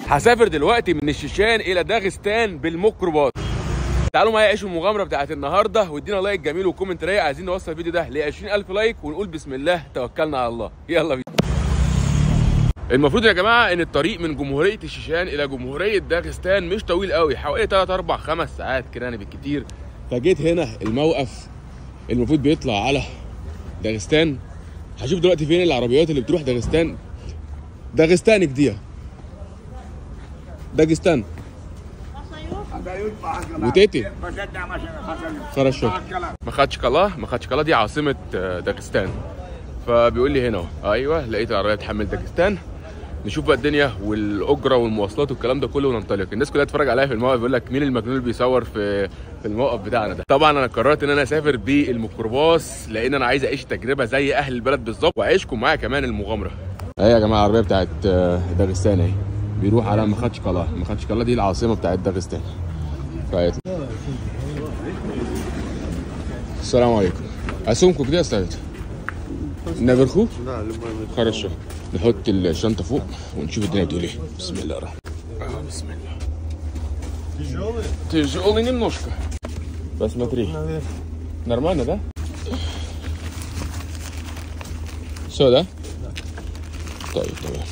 هسافر دلوقتي من الشيشان الى داغستان بالميكروباص تعالوا معايا عيشوا المغامره بتاعت النهارده وادينا لايك جميل وكومنت رايق عايزين نوصل الفيديو ده ل 20000 لايك ونقول بسم الله توكلنا على الله يلا بينا المفروض يا جماعه ان الطريق من جمهوريه الشيشان الى جمهوريه داغستان مش طويل قوي حوالي 3 4 5 ساعات كده يعني بالكتير فجيت هنا الموقف المفروض بيطلع على داغستان هشوف دلوقتي فين العربيات اللي بتروح داغستان داغستان كديه داغستان وتيتي хорошо مخاتشكالا مخاتشكالا دي عاصمة آه، داغستان فبيقول لي هنا اهو ايوه لقيت العربية بتحمل داغستان نشوف بقى الدنيا والاجره والمواصلات والكلام ده كله وننطلق الناس كلها تتفرج عليا في الموقف بيقول لك مين المجنون اللي بيصور في في الموقف بتاعنا ده طبعا انا قررت ان انا اسافر بالميكروباص لان انا عايز اعيش تجربه زي اهل البلد بالظبط واعيشكم معايا كمان المغامره اهي يا جماعه العربيه بتاعت آه، داغستان اهي بيروح على مخاتشكالا مخاتشكالا دي العاصمه بتاعت داغستان فايت السلام عليكم اسومكم كده استاذ نافرخو хорошо نحط الشنطه فوق ونشوف الدنيا بتقول ايه بسم الله الرحمن الرحيم بسم الله тяжелый немножко посмотри нормально да все да طيب تمام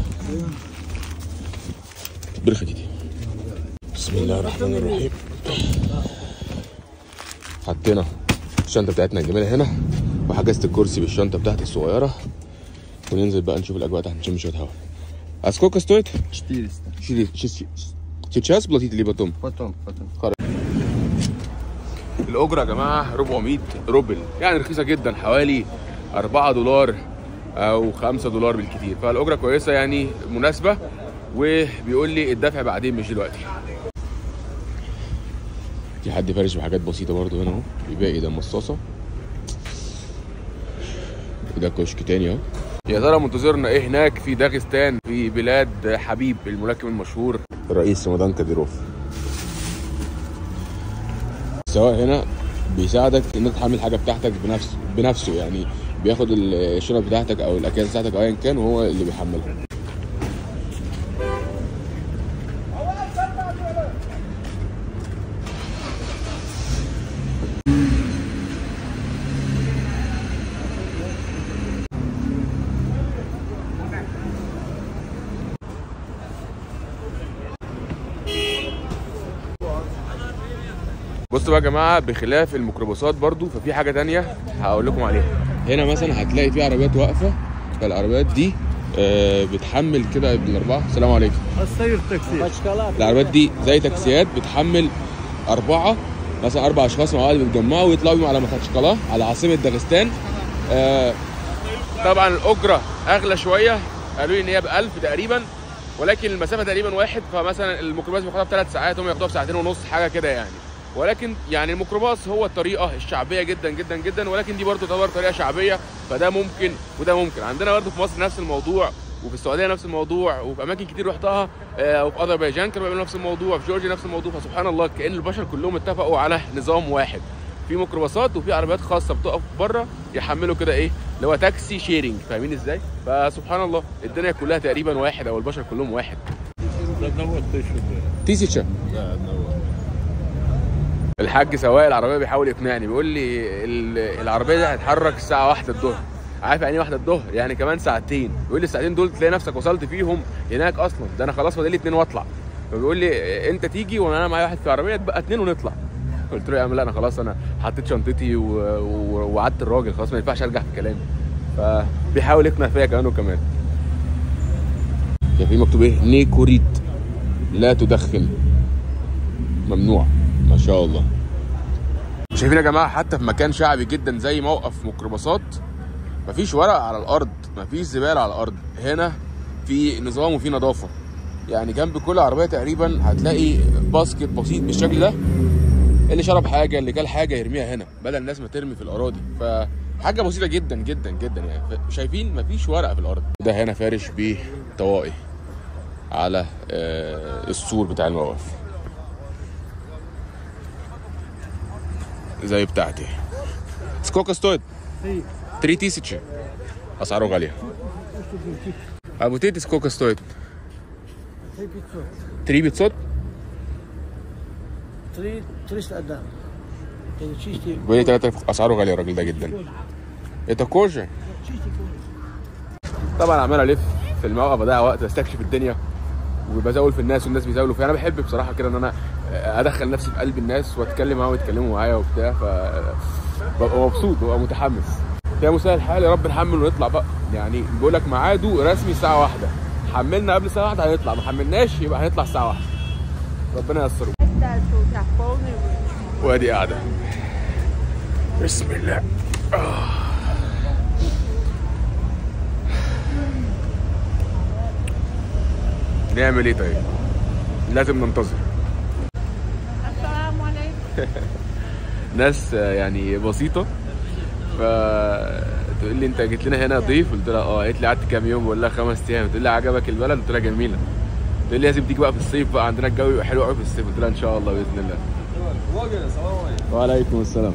كبر خديدي بسم الله الرحمن الرحيم حطينا الشنطه بتاعتنا الجميله هنا وحجزت الكرسي بالشنطه بتاعتي الصغيره وننزل بقى نشوف الاجواء تحت نشم شويه هوا А сколько стоит? 400. Четыре- чес- Сейчас платить или потом? Потом, потом. الأجرة يا جماعة 400 روبل يعني رخيصة جدا حوالي 4 دولار أو 5 دولار بالكتير فالأجرة كويسة يعني مناسبة وبيقول لي الدفع بعدين مش دلوقتي في حد فارش بحاجات بسيطة برضو هنا اهو الباقي ده مصاصة وده كشك تاني اهو يا ترى منتظرنا ايه هناك في داغستان في بلاد حبيب الملاكم المشهور الرئيس رمضان كاديروف سواء هنا بيساعدك ان انت تحمل حاجه بتاعتك بنفسه بنفسه يعني بياخد الشنط بتاعتك او الاكياس بتاعتك او ايا كان وهو اللي بيحملها بصوا بقى يا جماعه بخلاف الميكروباصات برضو ففي حاجه تانية هقول لكم عليها هنا مثلا هتلاقي في عربيات واقفه فالعربيات دي آه، بتحمل كده بالاربعه السلام عليكم السير تاكسي العربيات دي زي تاكسيات بتحمل اربعه مثلا اربع اشخاص مع بعض بيتجمعوا ويطلعوا بيهم على مخاتشكالا على عاصمه داغستان آه، طبعا الاجره اغلى شويه قالوا لي ان هي ب 1000 تقريبا ولكن المسافه تقريبا واحد فمثلا الميكروباص بياخدها بثلاث ساعات هم ياخدوها بساعتين ونص حاجه كده يعني ولكن يعني الميكروباص هو الطريقه الشعبيه جدا جدا جدا ولكن دي برضه تعتبر طريقه شعبيه فده ممكن وده ممكن عندنا برضه في مصر نفس الموضوع وفي السعوديه نفس الموضوع وفي اماكن كتير رحتها آه، وفي اذربيجان كانوا بيعملوا نفس الموضوع في جورجيا نفس الموضوع فسبحان الله كان البشر كلهم اتفقوا على نظام واحد في ميكروباصات وفي عربيات خاصه بتقف بره يحملوا كده ايه اللي هو تاكسي شيرنج فاهمين ازاي فسبحان الله الدنيا كلها تقريبا واحد او البشر كلهم واحد تيسيتشا الحاج سواق العربيه بيحاول يقنعني بيقول لي ال- العربيه دي هتتحرك الساعه واحدة الظهر عارف يعني ايه واحدة الظهر يعني كمان ساعتين بيقول لي الساعتين دول تلاقي نفسك وصلت فيهم هناك اصلا ده انا خلاص فاضل لي اتنين واطلع فبيقول لي انت تيجي وانا معايا واحد في العربيه تبقى اتنين ونطلع قلت له يا عم لا انا خلاص انا حطيت شنطتي و- و- ووعدت الراجل خلاص ما ينفعش ارجع في كلامي فبيحاول يقنع فيا كمان وكمان كان في مكتوب ايه نيكوريت لا تدخن ممنوع ما شاء الله شايفين يا جماعه حتى في مكان شعبي جدا زي موقف ميكروباصات مفيش ورق على الارض مفيش زباله على الارض هنا في نظام وفي نظافه يعني جنب كل عربيه تقريبا هتلاقي باسكت بسيط بالشكل ده اللي شرب حاجه اللي كل حاجه يرميها هنا بدل الناس ما ترمي في الاراضي فحاجه بسيطه جدا جدا جدا يعني ف- شايفين مفيش ورقه في الارض ده هنا فارش بطوائي على آه، السور بتاع الموقف زي بتاعتي سكوكا ستويد 3000 اسعاره غاليه ابو تيتي سكوكا ستويد 300. 3 بيتزات 3 300 قدام. يعني чистый. بيقول لي 3 اسعاره غاليه الراجل ده جدا انت كوجه طبعا عمال الف في الموقف بضيع وقت استكشف الدنيا وبزاول في الناس والناس بيزاولوا فيا انا بحب بصراحه كده ان انا ادخل نفسي في قلب الناس واتكلم معاهم ويتكلموا معايا وبتاع ف ببقى مبسوط وببقى متحمس يا مسهل الحال يا رب نحمل ونطلع بقى يعني بيقول لك ميعاده رسمي الساعه واحدة حملنا قبل الساعه واحدة هنطلع ما حملناش يبقى هنطلع الساعه واحدة ربنا ييسره وادي قاعده بسم الله آه. نعمل ايه طيب لازم ننتظر السلام عليكم ناس آه، يعني بسيطه ف تقول لي انت جيت لنا هنا ضيف قلت لها اه قالت لي قعدت كام يوم بقول لها خمس ايام تقول لي عجبك البلد قلت لها جميله تقول لي لازم تيجي بقى في الصيف بقى عندنا الجو يبقى حلو قوي في الصيف قلت لها ان شاء الله باذن الله وعليكم السلام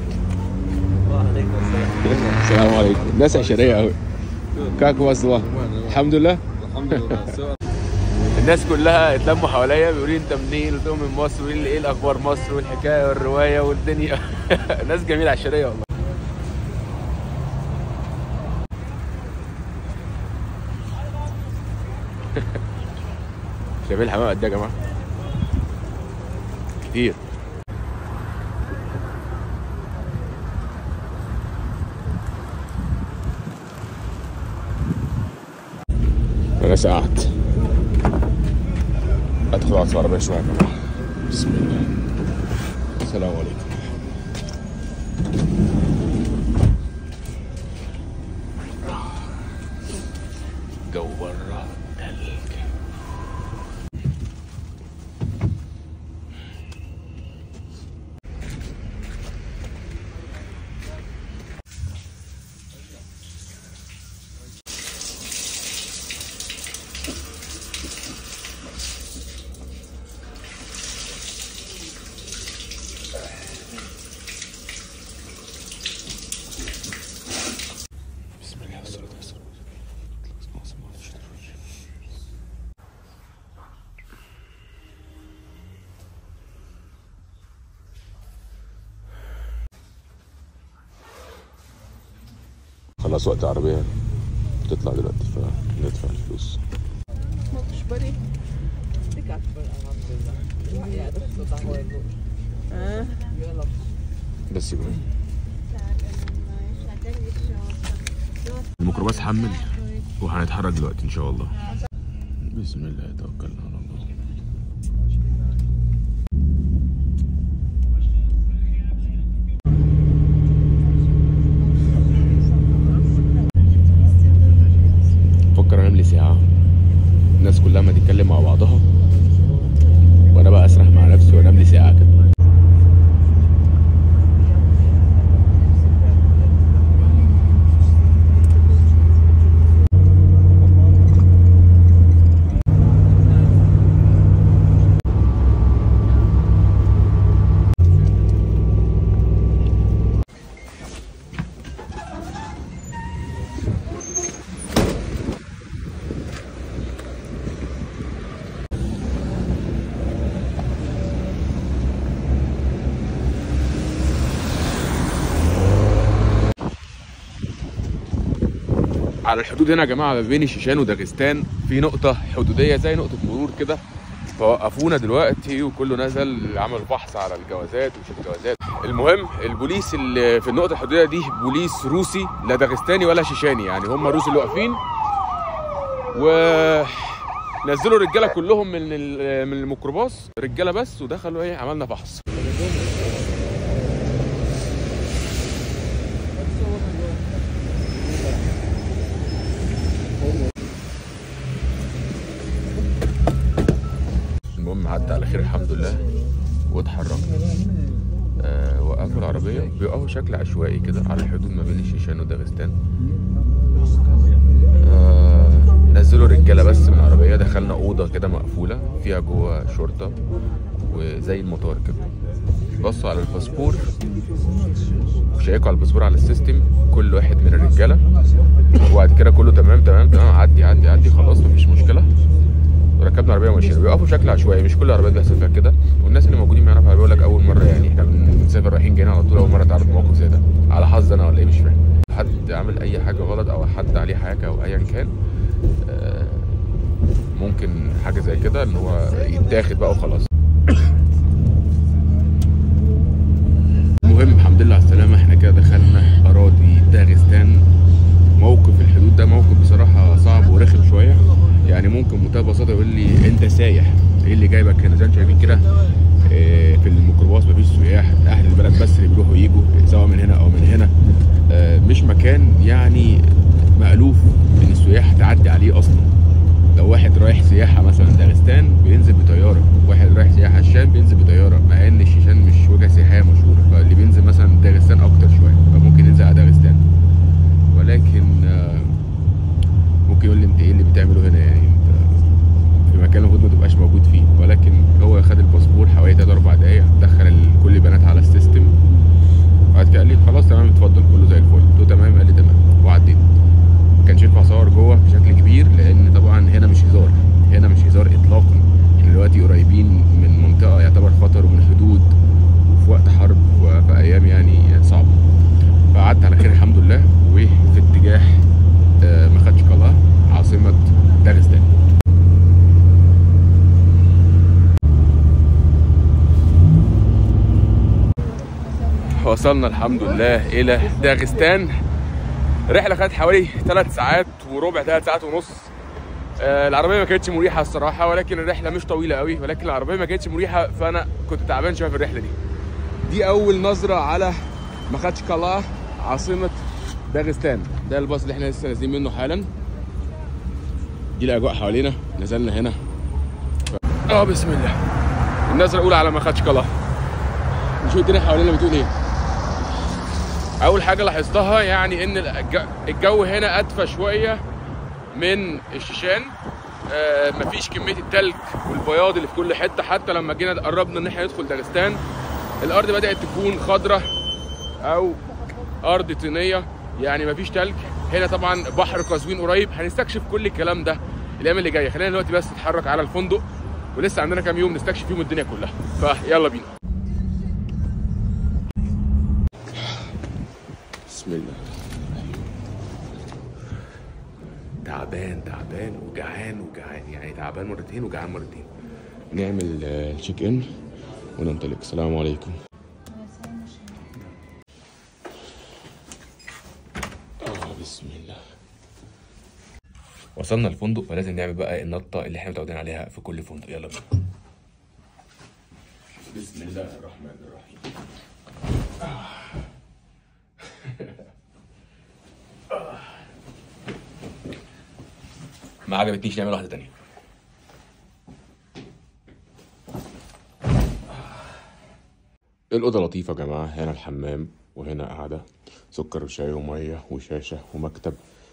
السلام عليكم ناس عشريه قوي كاك والله الحمد لله الحمد لله الناس كلها اتلموا حواليا بيقولوا لي انت منين؟ قلت لهم من مصر ويقولوا لي ايه الاخبار مصر والحكايه والروايه والدنيا ناس جميله عشريه والله شايفين الحمام قد ايه يا جماعه؟ كتير انا سقعت ادخل اقعد في العربيه شويه يا جماعه بسم الله السلام عليكم جو بره تلج بسم الله والصلاه والسلام خلاص وقت العربية بتطلع دلوقتي فندفع الفلوس Bari. Sikat pa alhamdulillah. Ya, terus ko tahu ko. Ah, yun lang. بس يبقى الميكروباص حمل وهنتحرك دلوقتي ان شاء الله بسم الله توكلنا على الله فكر انام لي ساعة الناس كلها ما تتكلم مع بعضها وانا بقى اسرح مع نفسي وانام لي ساعة كده على الحدود هنا يا جماعه ما بين الشيشان وداغستان في نقطه حدوديه زي نقطه مرور كده فوقفونا دلوقتي وكله نزل عمل فحص على الجوازات ومش الجوازات المهم البوليس اللي في النقطه الحدوديه دي بوليس روسي لا داغستاني ولا شيشاني يعني هم روس اللي واقفين و نزلوا الرجاله كلهم من ال- من الميكروباص رجاله بس ودخلوا ايه عملنا فحص المهم عدى على خير الحمد لله واتحركنا آه وقفوا العربية بيقفوا بشكل عشوائي كده على الحدود ما بين الشيشان وداغستان آه نزلوا رجالة بس من العربية دخلنا أوضة كده مقفولة فيها جوه شرطة وزي المطار كده بصوا على الباسبور وشيكوا على الباسبور على السيستم كل واحد من الرجالة وبعد كده كله تمام تمام تمام عدي عدي عدي خلاص مفيش مشكلة وركبنا عربيه ومشينا بيقفوا بشكل عشوائي مش كل العربيات بيحصل فيها كده والناس اللي موجودين معانا في العربيه يقول لك اول مره يعني احنا بنسافر رايحين جايين على طول اول مره اتعرض لموقف زي ده على حظ انا ولا ايه مش فاهم حد عامل اي حاجه غلط او حد عليه حاجه او ايا كان آه، ممكن حاجه زي كده ان هو يتاخد بقى وخلاص المهم الحمد لله على السلامه احنا كده دخلنا اراضي داغستان موقف الحدود ده موقف بصراحه صعب ورخم شويه يعني ممكن بمنتهى البساطه يقول لي انت سايح ايه اللي جايبك هنا زي ما انتم شايفين كده آه، في الميكروباص مفيش سياح اهل البلد بس اللي بيروحوا يجوا سواء من هنا او من هنا آه، مش مكان يعني مألوف ان السياح تعدي عليه اصلا لو واحد رايح سياحه مثلا داغستان بينزل بطياره واحد رايح سياحه الشام بينزل بطياره مع ان الشيشان مش وجهه سياحيه مشهوره فاللي بينزل مثلا داغستان اكتر شويه فممكن ينزل على داغستان ولكن آه، ممكن يقول لي انت ايه اللي بتعمله هنا يعني انت في مكان المفروض ما تبقاش موجود فيه ولكن هو خد الباسبور حوالي 3 4 دقايق دخل ال- كل البنات على السيستم وبعد كده قال لي خلاص تمام اتفضل كله زي الفل قلت له تمام قال لي تمام وعديت ما كانش ينفع اصور جوه بشكل كبير لان طبعا هنا مش هزار هنا مش هزار اطلاقا احنا دلوقتي قريبين من منطقه يعتبر خطر ومن حدود وفي وقت حرب وفي ايام يعني صعبه فقعدت على خير الحمد لله وفي اتجاه آه، مخاتشكالا عاصمه داغستان وصلنا الحمد لله الى داغستان رحله خدت حوالي 3 ساعات وربع 3 ساعات ونص آه، العربيه ما كانتش مريحه الصراحه ولكن الرحله مش طويله قوي ولكن العربيه ما كانتش مريحه فانا كنت تعبان شويه في الرحله دي دي اول نظره على مخاتشكالا عاصمه داغستان ده الباص اللي احنا لسه نازلين منه حالا دي الاجواء حوالينا نزلنا هنا ف... اه بسم الله النظره الاولى على مخاتشكالا نشوف الدنيا حوالينا بتقول ايه اول حاجه لاحظتها يعني ان الج- الجو هنا ادفى شويه من الشيشان آه مفيش كميه التلج والبياض اللي في كل حته حتى لما جينا قربنا ان احنا ندخل داغستان الارض بدات تكون خضره او ارض طينيه يعني مفيش تلج هنا طبعا بحر قزوين قريب هنستكشف كل الكلام ده الايام اللي جايه خلينا دلوقتي بس نتحرك على الفندق ولسه عندنا كام يوم نستكشف فيهم الدنيا كلها فيلا بينا بسم الله تعبان تعبان وجعان وجعان يعني تعبان مرتين وجعان مرتين نعمل آه، تشيك ان وننطلق السلام عليكم آه بسم الله وصلنا الفندق فلازم نعمل بقى النطة اللي احنا متعودين عليها في كل فندق يلا بينا بسم الله الرحمن الرحيم ما عجبتنيش نعمل واحدة تانية الأوضة لطيفة يا جماعة هنا الحمام وهنا قاعدة سكر وشاي ومية وشاشة ومكتب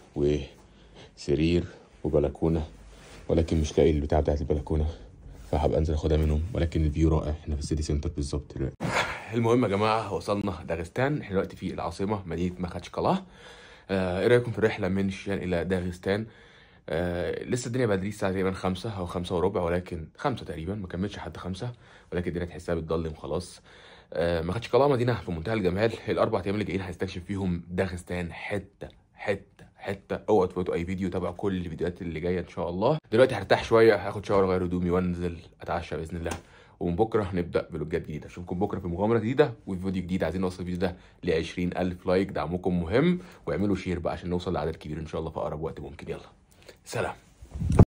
وسرير وبلكونة ولكن مش لاقي البتاع بتاعت البلكونة فهبقى انزل اخدها منهم ولكن الفيو رائع احنا في السيتي سنتر بالظبط دلوقتي المهم يا جماعة وصلنا داغستان احنا دلوقتي في العاصمة مدينة مخاتشكالا آه، ايه رايكم في الرحلة من شيشان إلى داغستان آه لسه الدنيا بدري الساعة تقريبا خمسة أو خمسة وربع ولكن خمسة تقريبا ما كملش حتى خمسة ولكن الدنيا تحسها بتضلم خلاص آه مخاتشكالا مدينة في منتهى الجمال الأربع أيام اللي جايين هنستكشف فيهم داغستان حتة حتة حتة اوعوا تفوتوا أي فيديو تابعوا كل الفيديوهات اللي جاية إن شاء الله دلوقتي هرتاح شوية هاخد شاور أغير هدومي وأنزل أتعشى بإذن الله ومن بكره نبدا بلوجات جديده اشوفكم بكره في مغامره جديده وفي فيديو جديد عايزين نوصل الفيديو ده ل 20000 لايك دعمكم مهم واعملوا شير بقى عشان نوصل لعدد كبير ان شاء الله في اقرب وقت ممكن يلا سلام